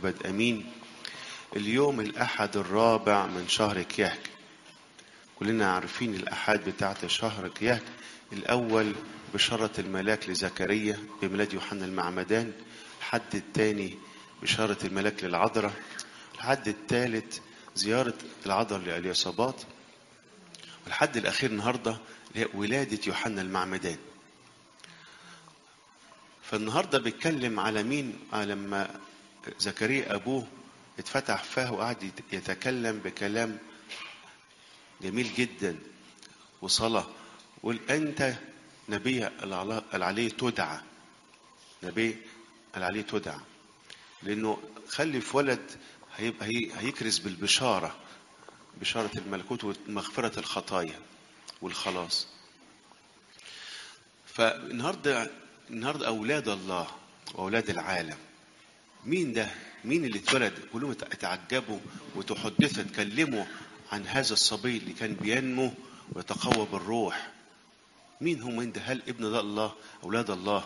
الأبد أمين اليوم الأحد الرابع من شهر كيهك كلنا عارفين الأحد بتاعت شهر كيهك الأول بشارة الملاك لزكريا بميلاد يوحنا المعمدان الحد الثاني بشارة الملاك للعذراء الحد الثالث زيارة العذراء لإليصابات والحد الأخير النهاردة اللي هي ولادة يوحنا المعمدان فالنهارده بيتكلم على مين؟ على لما زكريا ابوه اتفتح فاه وقعد يتكلم بكلام جميل جدا وصلاه قول انت نبي العلي تدعى نبي العلي تدعى لانه خلف ولد هيبقى هيكرز بالبشاره بشاره الملكوت ومغفره الخطايا والخلاص فالنهارده النهارده اولاد الله واولاد العالم مين ده مين اللي اتولد كلهم اتعجبوا وتحدثوا اتكلموا عن هذا الصبي اللي كان بينمو ويتقوى بالروح مين هم انت هل ابن ده الله اولاد الله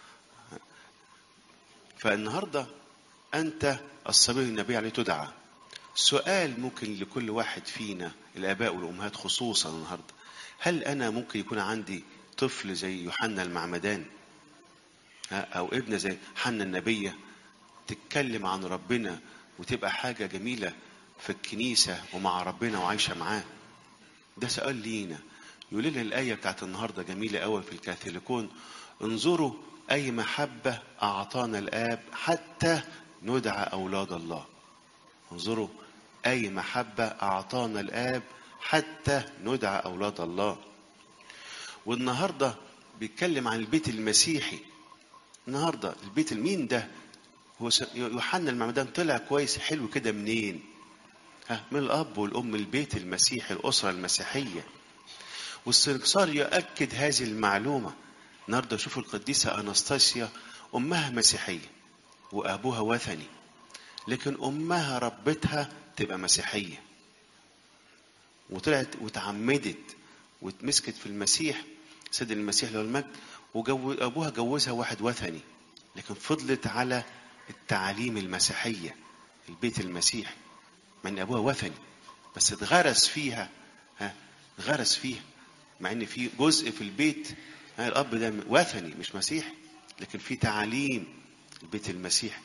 فالنهارده انت الصبي النبي عليه تدعى سؤال ممكن لكل واحد فينا الاباء والامهات خصوصا النهارده هل انا ممكن يكون عندي طفل زي يوحنا المعمدان او ابنه زي حنا النبيه تتكلم عن ربنا وتبقى حاجه جميله في الكنيسه ومع ربنا وعايشه معاه ده سؤال لينا يقول لنا الايه بتاعت النهارده جميله قوي في الكاثوليكون انظروا اي محبه اعطانا الاب حتى ندعى اولاد الله انظروا اي محبه اعطانا الاب حتى ندعى اولاد الله والنهارده بيتكلم عن البيت المسيحي النهارده البيت مين ده؟ هو يوحنا المعمدان طلع كويس حلو كده منين؟ ها من الاب والام البيت المسيحي الاسره المسيحيه والسنكسار يؤكد هذه المعلومه النهارده شوفوا القديسه انستاسيا امها مسيحيه وابوها وثني لكن امها ربتها تبقى مسيحيه وطلعت وتعمدت واتمسكت في المسيح سيد المسيح له المجد وابوها جوزها واحد وثني لكن فضلت على التعاليم المسيحيه البيت المسيحي مع ان ابوها وثني بس اتغرس فيها ها اتغرس فيها مع ان في جزء في البيت ها الاب ده وثني مش مسيحي لكن في تعاليم البيت المسيحي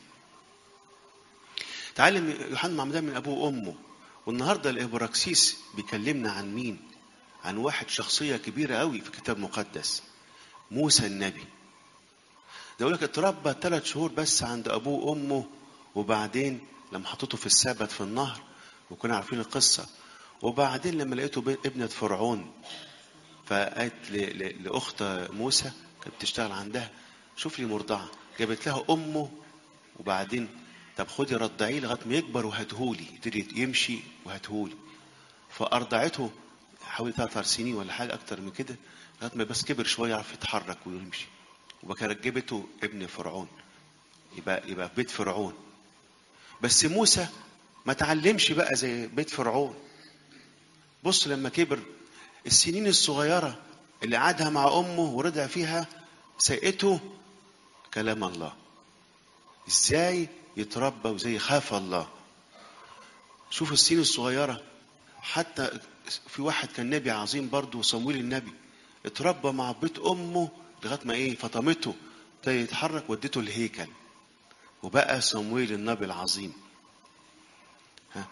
تعلم يوحنا معمدان من ابوه وامه والنهارده الابراكسيس بيكلمنا عن مين عن واحد شخصيه كبيره قوي في الكتاب المقدس موسى النبي ده يقول لك اتربى ثلاث شهور بس عند ابوه وامه وبعدين لما حطيته في السبت في النهر وكنا عارفين القصه وبعدين لما لقيته ابنة فرعون فقالت لاخت موسى كانت بتشتغل عندها شوف لي مرضعه جابت لها امه وبعدين طب خدي رضعيه لغايه ما يكبر وهاتهولي يبتدي يمشي وهاتهولي فارضعته حوالي ثلاث سنين ولا حاجه اكتر من كده لغايه ما بس كبر شويه يعرف يتحرك ويمشي وبقى جبته ابن فرعون يبقى يبقى بيت فرعون بس موسى ما تعلمش بقى زي بيت فرعون بص لما كبر السنين الصغيره اللي قعدها مع امه ورضع فيها سقته كلام الله ازاي يتربى وازاي يخاف الله شوف السنين الصغيره حتى في واحد كان نبي عظيم برضه صمويل النبي اتربى مع بيت امه لغايه ما ايه فطمته ابتدى يتحرك ودته الهيكل وبقى صمويل النبي العظيم ها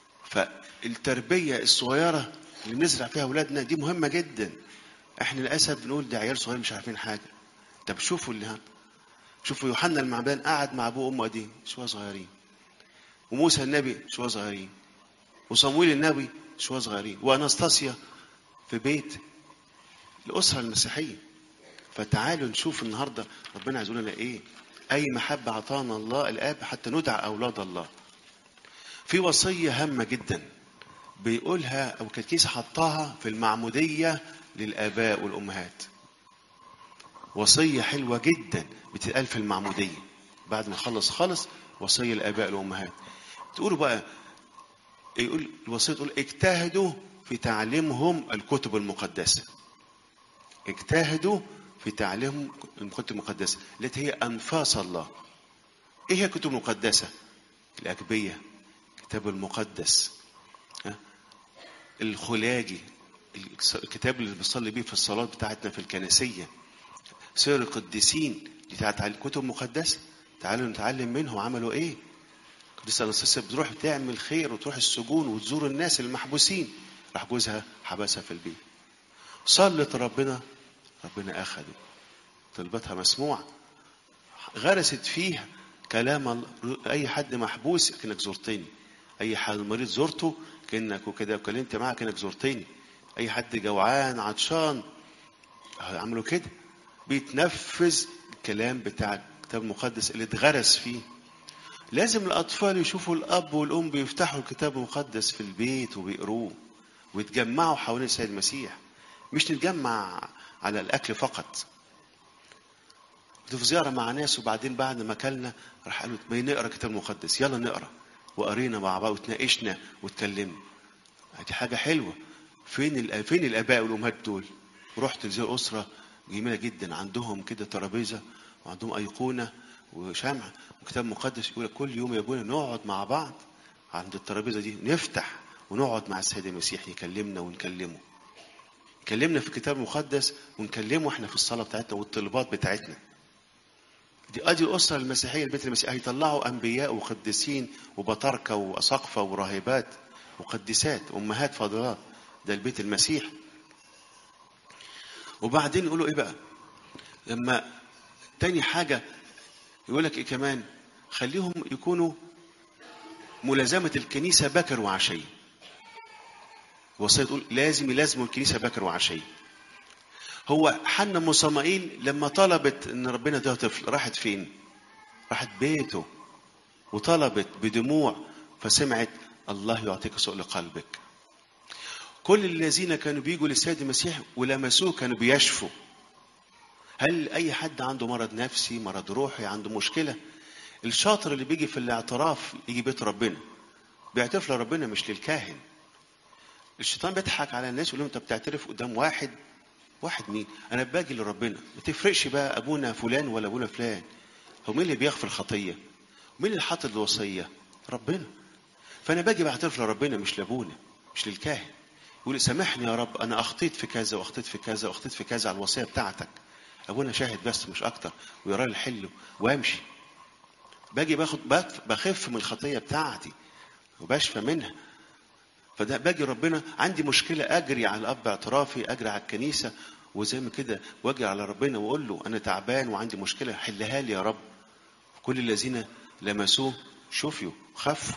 فالتربيه الصغيره اللي بنزرع فيها اولادنا دي مهمه جدا احنا للاسف بنقول ده عيال صغيرين مش عارفين حاجه طب شوفوا اللي هنا شوفوا يوحنا المعمدان قعد مع ابوه وامه دي شويه صغيرين وموسى النبي شويه صغيرين وصمويل النبي شويه صغيرين وانستاسيا في بيت الاسره المسيحيه فتعالوا نشوف النهارده ربنا عايز يقول لنا ايه اي محبه اعطانا الله الاب حتى ندعى اولاد الله في وصيه هامه جدا بيقولها او الكنيسه حطاها في المعموديه للاباء والامهات وصيه حلوه جدا بتتقال في المعموديه بعد ما نخلص خالص وصيه الاباء والامهات تقولوا بقى يقول الوصيه تقول اجتهدوا في تعليمهم الكتب المقدسه اجتهدوا في تعليمهم الكتب المقدسه التي هي انفاس الله ايه هي الكتب المقدسه الأجبية الكتاب المقدس ها؟ الخلاجي الكتاب اللي بنصلي بيه في الصلاة بتاعتنا في الكنسية سير القديسين دي بتاعت كتب مقدسة تعالوا نتعلم منهم عملوا ايه قديسة أنستاسيا بتروح تعمل خير وتروح السجون وتزور الناس المحبوسين راح جوزها حبسها في البيت صلت ربنا ربنا أخده طلبتها مسموعة غرست فيها كلام ال- أي حد محبوس كأنك زرتني أي حد مريض زرته كأنك وكده وكلمت معاه كأنك زرتني أي حد جوعان عطشان عملوا كده بيتنفذ الكلام بتاع الكتاب المقدس اللي اتغرس فيه لازم الأطفال يشوفوا الأب والأم بيفتحوا الكتاب المقدس في البيت وبيقروه ويتجمعوا حوالين السيد المسيح مش نتجمع على الأكل فقط كنت في زيارة مع ناس وبعدين بعد ما أكلنا راح قالوا ما نقرا الكتاب المقدس يلا نقرا وقرينا مع بعض وتناقشنا واتكلمنا دي حاجة حلوة فين الآ- فين الآباء والأمهات دول؟ رحت لزي أسرة جميلة جدا عندهم كده ترابيزة وعندهم أيقونة وشمع وكتاب مقدس يقول لك كل يوم يا ابونا نقعد مع بعض عند الترابيزة دي نفتح ونقعد مع السيد المسيح يكلمنا ونكلمه يكلمنا في الكتاب المقدس ونكلمه احنا في الصلاة بتاعتنا والطلبات بتاعتنا دي ادي الاسره المسيحيه البيت المسيحي هيطلعوا انبياء وقديسين وبطاركه واساقفه وراهبات وقديسات امهات فاضلات ده البيت المسيح وبعدين يقولوا ايه بقى لما تاني حاجه يقول لك ايه كمان خليهم يكونوا ملازمه الكنيسه بكر وعشيه وصيه تقول لازم يلازموا الكنيسه بكر وعشيه هو حنا ام صمائيل لما طلبت ان ربنا ده طفل راحت فين؟ راحت بيته وطلبت بدموع فسمعت الله يعطيك سؤل قلبك. كل الذين كانوا بيجوا للسيد المسيح ولمسوه كانوا بيشفوا. هل اي حد عنده مرض نفسي، مرض روحي، عنده مشكله؟ الشاطر اللي بيجي في الاعتراف يجي بيت ربنا. بيعترف لربنا مش للكاهن. الشيطان بيضحك على الناس يقول لهم انت بتعترف قدام واحد واحد مين؟ انا باجي لربنا ما تفرقش بقى ابونا فلان ولا ابونا فلان هو مين اللي بيغفر الخطيه؟ مين اللي حاطط الوصيه؟ ربنا فانا باجي بعترف لربنا مش لابونا مش للكاهن يقول سامحني يا رب انا اخطيت في كذا واخطيت في كذا واخطيت في كذا على الوصيه بتاعتك ابونا شاهد بس مش اكتر ويرى لي الحل وامشي باجي باخد بخ- بخف من الخطيه بتاعتي وبشفى منها فده باجي ربنا عندي مشكله اجري على الاب اعترافي اجري على الكنيسه وزي ما كده واجري على ربنا واقول له انا تعبان وعندي مشكله حلها لي يا رب كل الذين لمسوه شفيوا خفوا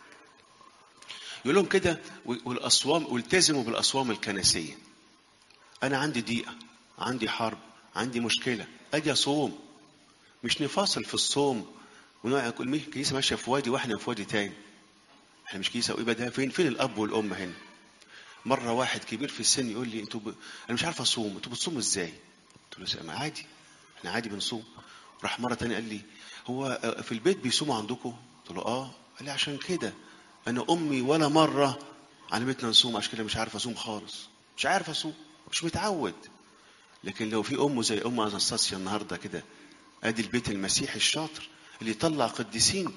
يقول لهم كده والاصوام والتزموا بالاصوام الكنسيه انا عندي ضيقه عندي حرب عندي مشكله اجي اصوم مش نفاصل في الصوم ونقعد نقول مين الكنيسه ماشيه في وادي واحنا في وادي تاني احنا مش كنيسه ويبقى ده فين فين الاب والام هنا مره واحد كبير في السن يقول لي انتوا ب... انا مش عارف اصوم انتوا بتصوموا ازاي قلت له ما عادي احنا عادي بنصوم راح مره تانية قال لي هو آه، في البيت بيصوموا عندكم قلت له اه قال لي عشان كده انا امي ولا مره علمتنا نصوم عشان كده مش عارف اصوم خالص مش عارف اصوم مش متعود لكن لو في ام زي ام انستاسيا النهارده كده ادي البيت المسيحي الشاطر اللي يطلع قديسين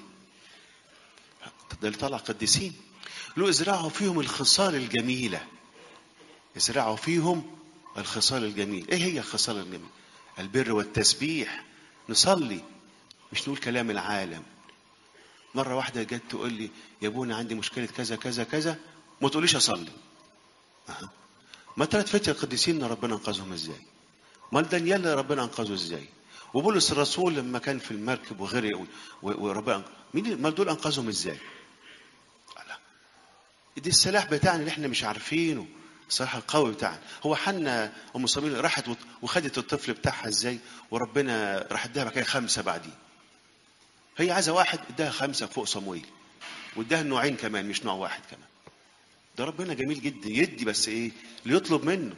ده اللي طلع قديسين له ازرعوا فيهم الخصال الجميله ازرعوا فيهم الخصال الجميل ايه هي الخصال الجميل البر والتسبيح نصلي مش نقول كلام العالم مره واحده جت تقول لي يا ابونا عندي مشكله كذا كذا كذا ما تقوليش اصلي أها. ما ثلاث فتية القديسين ربنا انقذهم ازاي ما دانيال ربنا انقذه ازاي وبولس الرسول لما كان في المركب وغرق و- و- وربنا مين ما دول انقذهم ازاي لا. دي السلاح بتاعنا اللي احنا مش عارفينه السلاح القوي بتاعنا هو حنا ام صميل راحت وت- وخدت الطفل بتاعها ازاي وربنا راح اداها بعد كده خمسه بعدين هي عايزه واحد اداها خمسه فوق صمويل واداها نوعين كمان مش نوع واحد كمان ده ربنا جميل جدا يدي بس ايه اللي يطلب منه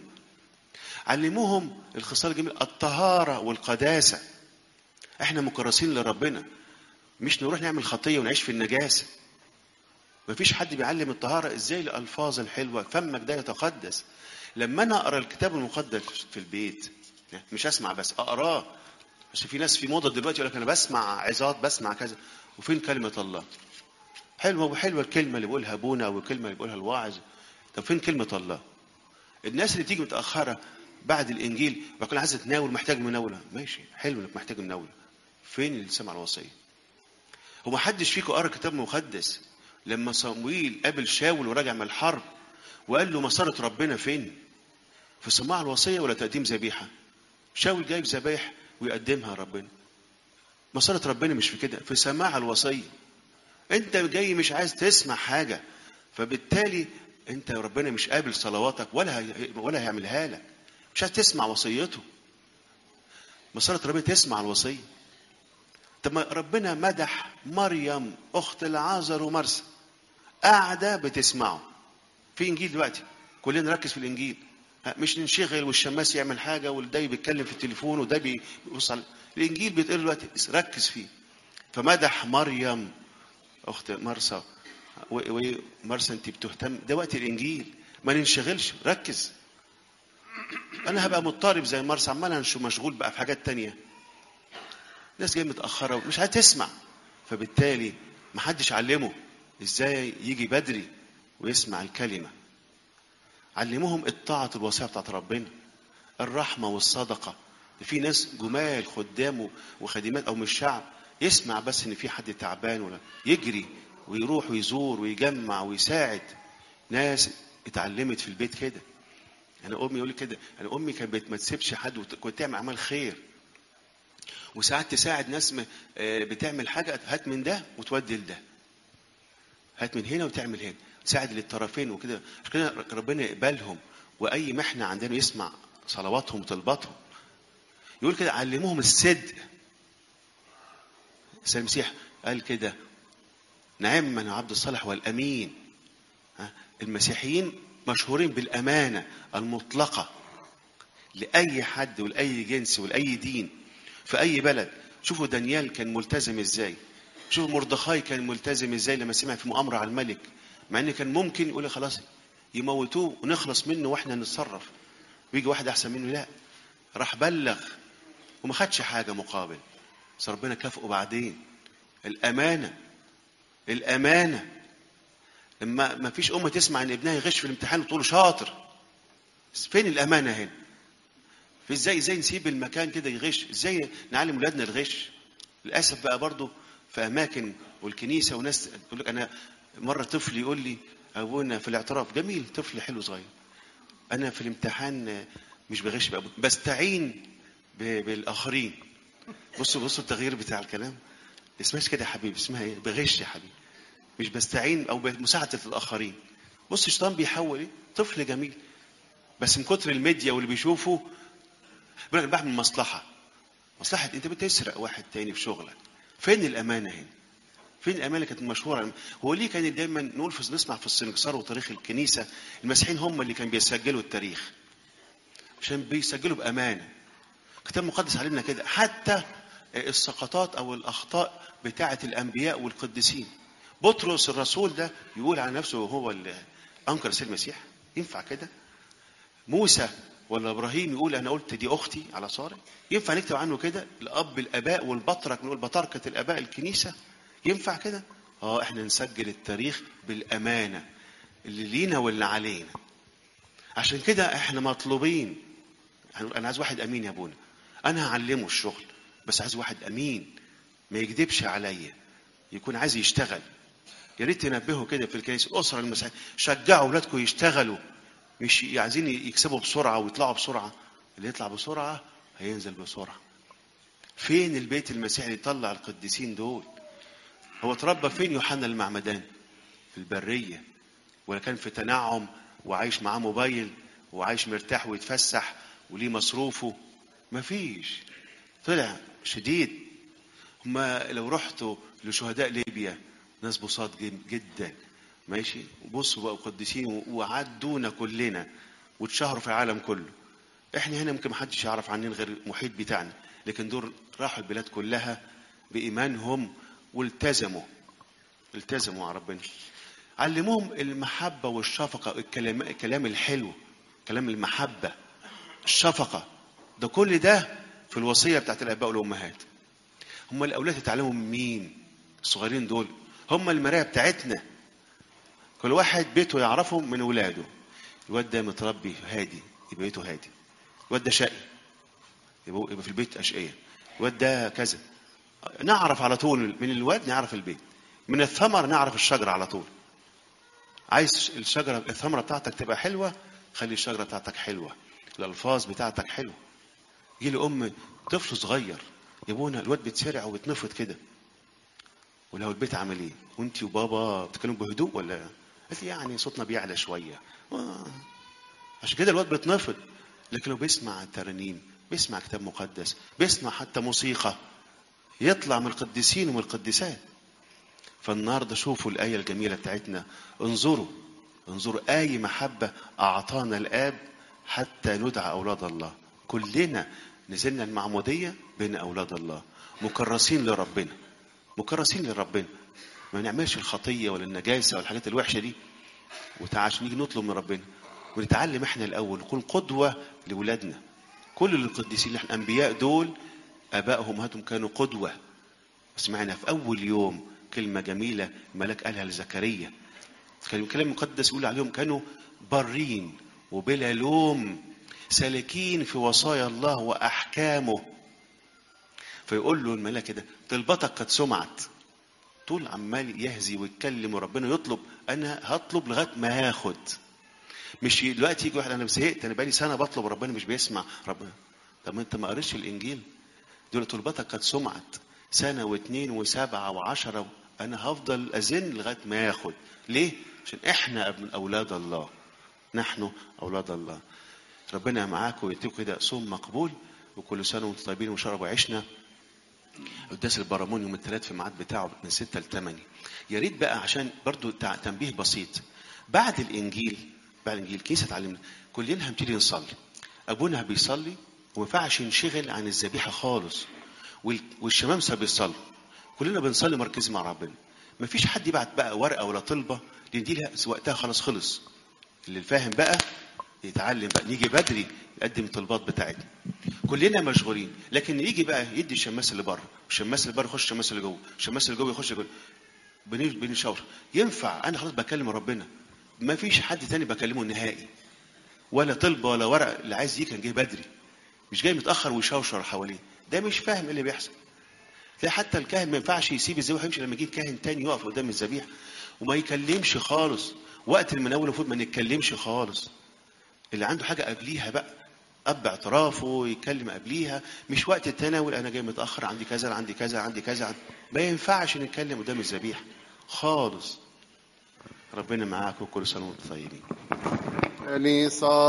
علموهم الخصال الجميل الطهاره والقداسه احنا مكرسين لربنا مش نروح نعمل خطيه ونعيش في النجاسه مفيش حد بيعلم الطهاره ازاي الالفاظ الحلوه فمك ده يتقدس لما انا اقرا الكتاب المقدس في البيت مش اسمع بس اقراه بس في ناس في موضه دلوقتي يقول لك انا بسمع عظات بسمع كذا وفين كلمه الله حلوه وحلوه الكلمه اللي بيقولها ابونا او الكلمه اللي بيقولها الواعظ طب فين كلمه الله الناس اللي بتيجي متاخره بعد الانجيل بكون عايزه تناول محتاج مناوله ماشي حلو انك محتاج مناوله فين اللي سمع الوصيه هو ما حدش فيكم قرا كتاب مقدس لما صمويل قابل شاول وراجع من الحرب وقال له مسارة ربنا فين في سماع الوصية ولا تقديم ذبيحة شاول جايب ذبايح ويقدمها ربنا مسارة ربنا مش في كده في سماع الوصية انت جاي مش عايز تسمع حاجة فبالتالي انت ربنا مش قابل صلواتك ولا هي- ولا هيعملها لك مش عايز تسمع وصيته مسارة ربنا تسمع الوصية طب ما ربنا مدح مريم اخت العازر ومرسى قاعده بتسمعه في انجيل دلوقتي كلنا نركز في الانجيل ها، مش ننشغل والشماس يعمل حاجه وده بيتكلم في التليفون وده بيبص على الانجيل بيتقال دلوقتي ركز فيه فمدح مريم اخت مرسى و- ومرسى انت بتهتم ده وقت الانجيل ما ننشغلش ركز انا هبقى مضطرب زي مرسى عمال أنشو مشغول بقى في حاجات تانية ناس جايه متاخره ومش عايز تسمع فبالتالي ما حدش علمه ازاي يجي بدري ويسمع الكلمه علموهم الطاعه الوصيه بتاعت ربنا الرحمه والصدقه في ناس جمال خدام وخادمات او من الشعب يسمع بس ان في حد تعبان ولا يجري ويروح ويزور ويجمع ويساعد ناس اتعلمت في البيت كده انا امي يقول لي كده انا امي كانت بت- ما تسيبش حد وت- كنت تعمل اعمال خير وساعات تساعد ناس م- آه، بتعمل حاجه هات من ده وتودي لده هات من هنا وتعمل هنا تساعد للطرفين وكده عشان كده ربنا يقبلهم واي محنه عندنا يسمع صلواتهم وطلباتهم يقول كده علموهم الصدق سيد المسيح قال كده نعم من عبد الصالح والامين ها؟ المسيحيين مشهورين بالامانه المطلقه لاي حد ولاي جنس ولاي دين في اي بلد شوفوا دانيال كان ملتزم ازاي شوفوا مردخاي كان ملتزم ازاي لما سمع في مؤامره على الملك مع ان كان ممكن يقول خلاص يموتوه ونخلص منه واحنا نتصرف ويجي واحد احسن منه لا راح بلغ وما خدش حاجه مقابل بس ربنا كافئه بعدين الامانه الامانه لما ما فيش ام تسمع ان ابنها يغش في الامتحان وتقول له شاطر بس فين الامانه هنا في ازاي ازاي نسيب المكان كده يغش ازاي نعلم ولادنا الغش للاسف بقى برضو في اماكن والكنيسه وناس تقول لك انا مره طفل يقول لي ابونا في الاعتراف جميل طفل حلو صغير انا في الامتحان مش بغش بقى بستعين ب- بالاخرين بصوا بصوا التغيير بتاع الكلام اسمهاش كده يا حبيبي اسمها ايه بغش يا حبيبي مش بستعين او بمساعده الاخرين بص الشيطان بيحول ايه طفل جميل بس من كتر الميديا واللي بيشوفه بيقول لك أنا بعمل مصلحه مصلحه انت بتسرق واحد تاني في شغلك فين الامانه هنا فين الامانه كانت مشهوره هو ليه كان دايما نقول في نسمع في السنكسار وتاريخ الكنيسه المسيحيين هم اللي كانوا بيسجلوا التاريخ عشان بيسجلوا بامانه الكتاب المقدس علمنا كده حتى السقطات او الاخطاء بتاعه الانبياء والقديسين بطرس الرسول ده يقول على نفسه هو اللي انكر سيد المسيح ينفع كده موسى ولا ابراهيم يقول انا قلت دي اختي على صاري ينفع نكتب عنه كده الاب الاباء والبطرك نقول بطركه الاباء الكنيسه ينفع كده اه احنا نسجل التاريخ بالامانه اللي لينا واللي علينا عشان كده احنا مطلوبين هنقول انا عايز واحد امين يا ابونا انا هعلمه الشغل بس عايز واحد امين ما يكذبش عليا يكون عايز يشتغل يا ريت تنبهوا كده في الكنيسه الاسره المسيحيه شجعوا اولادكم يشتغلوا مش عايزين يكسبوا بسرعه ويطلعوا بسرعه اللي يطلع بسرعه هينزل بسرعه فين البيت المسيحي اللي يطلع القديسين دول هو اتربى فين يوحنا المعمدان في البريه ولا كان في تنعم وعايش معاه موبايل وعايش مرتاح ويتفسح وليه مصروفه مفيش طلع شديد هما لو رحتوا لشهداء ليبيا ناس بساط جد- جدا ماشي بصوا بقوا قديسين وعدونا كلنا واتشهروا في العالم كله احنا هنا ممكن محدش يعرف عننا غير المحيط بتاعنا لكن دول راحوا البلاد كلها بإيمانهم والتزموا التزموا مع ربنا علموهم المحبة والشفقة الكلام, الكلام الحلو كلام المحبة الشفقة ده كل ده في الوصية بتاعت الآباء والأمهات هم الأولاد يتعلموا من مين الصغيرين دول هم المرايه بتاعتنا كل واحد بيته يعرفه من ولاده الواد ده متربي هادي يبقى بيته هادي الواد ده شقي يبقى يبقى في البيت اشقيه الواد ده كذا نعرف على طول من الواد نعرف البيت من الثمر نعرف الشجره على طول عايز الشجره الثمره بتاعتك تبقى حلوه خلي الشجره بتاعتك حلوه الالفاظ بتاعتك حلوه يجي لي ام طفل صغير يابونا الواد بيتسرع وبيتنفض كده ولو البيت عامل ايه وانت وبابا بتتكلموا بهدوء ولا قالت لي يعني صوتنا بيعلى شويه آه. عشان كده الواد بيتنفض لكن لو بيسمع ترانيم بيسمع كتاب مقدس بيسمع حتى موسيقى يطلع من القديسين ومن القديسات فالنهارده شوفوا الآية الجميلة بتاعتنا انظروا انظروا آية محبة أعطانا الآب حتى ندعى أولاد الله كلنا نزلنا المعمودية بين أولاد الله مكرسين لربنا مكرسين لربنا ما نعملش الخطية ولا النجاسة ولا الحاجات الوحشة دي وتعال عشان نيجي نطلب من ربنا ونتعلم احنا الأول نكون قدوة لولادنا كل القديسين اللي احنا أنبياء دول آبائهم وأمهاتهم كانوا قدوة سمعنا في أول يوم كلمة جميلة الملاك قالها لزكريا كان الكلام المقدس يقول عليهم كانوا برين وبلا لوم سالكين في وصايا الله وأحكامه فيقول له الملاك كده طلبتك قد سمعت طول عمال يهزي ويتكلم وربنا يطلب انا هطلب لغايه ما هاخد مش دلوقتي يجي واحد انا زهقت انا بقالي سنه بطلب ربنا مش بيسمع ربنا طب ما انت ما قريتش الانجيل دول طلبتك قد سمعت سنه واثنين وسبعه وعشره انا هفضل ازن لغايه ما ياخد ليه عشان احنا ابن اولاد الله نحن اولاد الله ربنا معاكم ويديكم كده صوم مقبول وكل سنه وانتم طيبين وشربوا عشنا قداس البرامون يوم الثلاث في الميعاد بتاعه من 6 ل 8 يا ريت بقى عشان برضو تنبيه بسيط بعد الانجيل بعد الانجيل الكنيسه تعلمنا كلنا هنبتدي نصلي ابونا بيصلي وما ينفعش ينشغل عن الذبيحه خالص والشمامسه بيصلوا كلنا بنصلي مركزين مع ربنا ما فيش حد يبعت بقى ورقه ولا طلبه لان دي وقتها خلاص خلص اللي فاهم بقى يتعلم بقى نيجي بدري نقدم الطلبات بتاعتنا كلنا مشغولين لكن يجي بقى يدي الشماس اللي بره الشماس اللي بره يخش الشماس اللي جوه الشماس اللي جوه يخش جوه بنشاور ينفع انا خلاص بكلم ربنا ما فيش حد تاني بكلمه نهائي ولا طلبه ولا ورق اللي عايز يجي كان جاي بدري مش جاي متاخر ويشوشر حواليه ده مش فاهم ايه اللي بيحصل تلاقي حتى الكاهن ما ينفعش يسيب الذبيحه ويمشي لما يجي كاهن تاني يقف قدام الذبيحه وما يكلمش خالص وقت المناول المفروض ما نتكلمش خالص اللي عنده حاجه قبليها بقى اب اعترافه يتكلم قبليها مش وقت التناول انا جاي متاخر عندي كذا عندي كذا عندي كذا عندي. ما ينفعش نتكلم قدام الذبيحه خالص ربنا معاك وكل سنه وانتم طيبين أنيصا